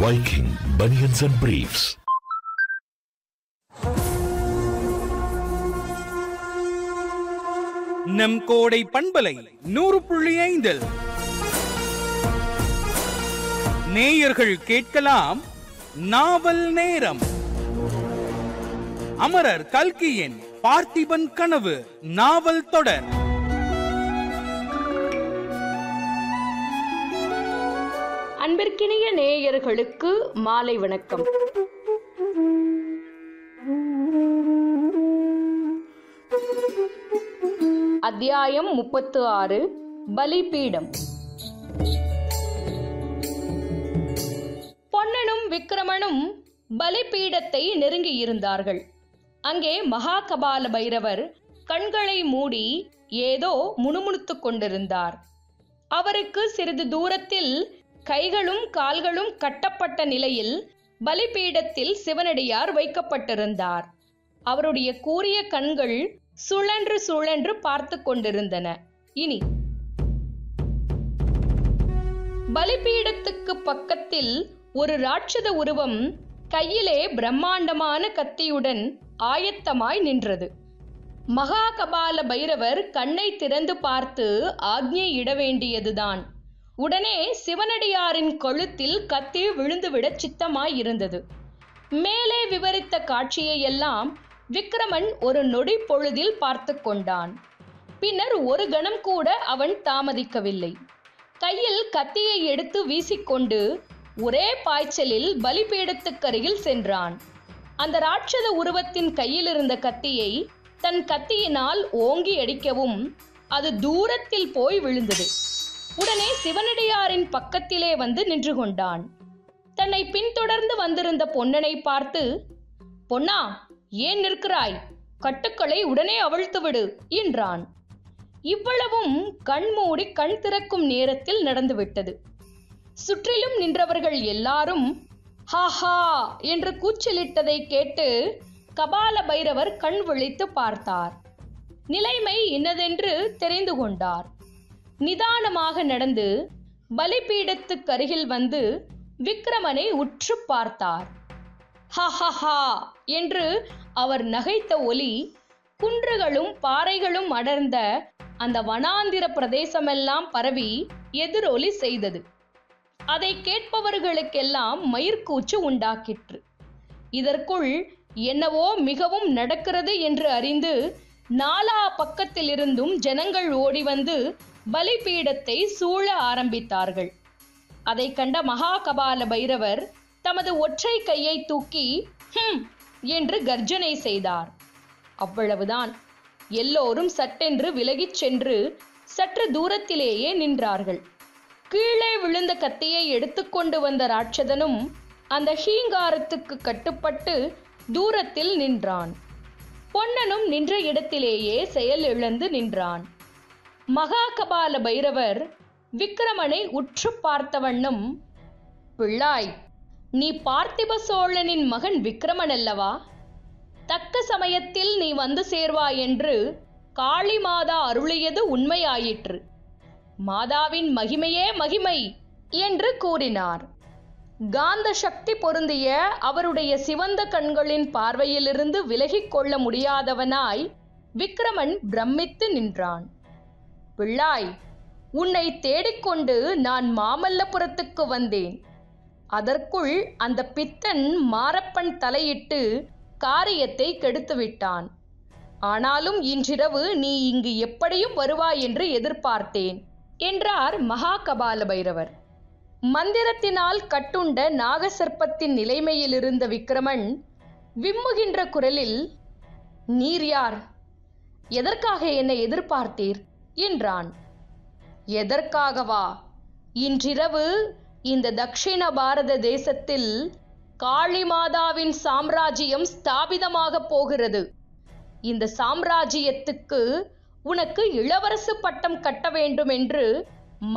Viking Bunions and Briefs. நம் கோடை பண்பலை நூறு புள்ளி ஐந்தில் நேயர்கள் கேட்கலாம் நாவல் நேரம் அமரர் கல்கியின் பார்த்திபன் கனவு நாவல் தொடர் அன்பிற்கினிய நேயர்களுக்கு மாலை வணக்கம் அத்தியாயம் முப்பத்து ஆறு பலிபீடம் பொன்னனும் விக்கிரமனும் பலிபீடத்தை நெருங்கியிருந்தார்கள் அங்கே மகாகபால பைரவர் கண்களை மூடி ஏதோ முணுமுணுத்துக் கொண்டிருந்தார் அவருக்கு சிறிது தூரத்தில் கைகளும் கால்களும் கட்டப்பட்ட நிலையில் பலிபீடத்தில் சிவனடியார் வைக்கப்பட்டிருந்தார் அவருடைய கூரிய கண்கள் சுழன்று சுழன்று பார்த்து கொண்டிருந்தன இனி பலிபீடத்துக்கு பக்கத்தில் ஒரு ராட்சத உருவம் கையிலே பிரம்மாண்டமான கத்தியுடன் ஆயத்தமாய் நின்றது மகாகபால பைரவர் கண்ணை திறந்து பார்த்து ஆக்ஞை இட வேண்டியதுதான் உடனே சிவனடியாரின் கழுத்தில் கத்தி விழுந்துவிட சித்தமாய் இருந்தது மேலே விவரித்த காட்சியை எல்லாம் விக்ரமன் ஒரு நொடி பொழுதில் பார்த்து கொண்டான் பின்னர் ஒரு கணம் கூட அவன் தாமதிக்கவில்லை கையில் கத்தியை எடுத்து வீசிக்கொண்டு ஒரே பாய்ச்சலில் பலிபீடத்துக்கருகில் சென்றான் அந்த ராட்சத உருவத்தின் கையில் இருந்த கத்தியை தன் கத்தியினால் ஓங்கி அடிக்கவும் அது தூரத்தில் போய் விழுந்தது உடனே சிவனடியாரின் பக்கத்திலே வந்து நின்று கொண்டான் தன்னை பின்தொடர்ந்து வந்திருந்த பொன்னனை பார்த்து பொன்னா ஏன் நிற்கிறாய் கட்டுக்களை உடனே அவிழ்த்து விடு என்றான் இவ்வளவும் கண்மூடி கண் திறக்கும் நேரத்தில் நடந்துவிட்டது சுற்றிலும் நின்றவர்கள் எல்லாரும் ஹாஹா என்று கூச்சலிட்டதை கேட்டு கபால பைரவர் கண் விழித்து பார்த்தார் நிலைமை இன்னதென்று தெரிந்து கொண்டார் நிதானமாக நடந்து பலிபீடத்துக்கருகில் வந்து விக்ரமனை உற்று பார்த்தார் ஹஹஹா என்று அவர் நகைத்த ஒலி குன்றுகளும் பாறைகளும் அடர்ந்த அந்த வனாந்திர பிரதேசமெல்லாம் பரவி எதிரொலி செய்தது அதை கேட்பவர்களுக்கெல்லாம் மயிர்கூச்சு உண்டாக்கிற்று இதற்குள் என்னவோ மிகவும் நடக்கிறது என்று அறிந்து நாலா பக்கத்திலிருந்தும் ஜனங்கள் ஓடி வந்து பலிபீடத்தை சூழ ஆரம்பித்தார்கள் அதை கண்ட மகாகபால பைரவர் தமது ஒற்றை கையை தூக்கி ஹம் என்று கர்ஜனை செய்தார் அவ்வளவுதான் எல்லோரும் சட்டென்று விலகிச் சென்று சற்று தூரத்திலேயே நின்றார்கள் கீழே விழுந்த கத்தியை எடுத்துக்கொண்டு வந்த ராட்சதனும் அந்த ஹீங்காரத்துக்கு கட்டுப்பட்டு தூரத்தில் நின்றான் பொன்னனும் நின்ற இடத்திலேயே செயல் இழந்து நின்றான் மகாகபால பைரவர் விக்கிரமனை உற்று பார்த்த வண்ணம் பிள்ளாய் நீ பார்த்திப சோழனின் மகன் விக்கிரமன் அல்லவா தக்க சமயத்தில் நீ வந்து சேர்வாய் என்று காளி மாதா அருளியது உண்மையாயிற்று மாதாவின் மகிமையே மகிமை என்று கூறினார் காந்த சக்தி பொருந்திய அவருடைய சிவந்த கண்களின் பார்வையிலிருந்து விலகிக் கொள்ள முடியாதவனாய் விக்கிரமன் பிரமித்து நின்றான் பிள்ளாய் உன்னை தேடிக்கொண்டு நான் மாமல்லபுரத்துக்கு வந்தேன் அதற்குள் அந்த பித்தன் மாரப்பன் தலையிட்டு காரியத்தை கெடுத்து விட்டான் ஆனாலும் இன்றிரவு நீ இங்கு எப்படியும் வருவாய் என்று எதிர்பார்த்தேன் என்றார் மகாகபால பைரவர் மந்திரத்தினால் கட்டுண்ட நாகசர்ப்பத்தின் நிலைமையில் இருந்த விக்கிரமன் விம்முகின்ற குரலில் நீர் யார் எதற்காக என்னை எதிர்பார்த்தீர் என்றான் எதற்காகவா இன்றிரவு இந்த தக்ஷிண பாரத தேசத்தில் காளி மாதாவின் சாம்ராஜ்யம் ஸ்தாபிதமாக போகிறது இந்த சாம்ராஜ்யத்துக்கு உனக்கு இளவரசு பட்டம் கட்ட வேண்டும் என்று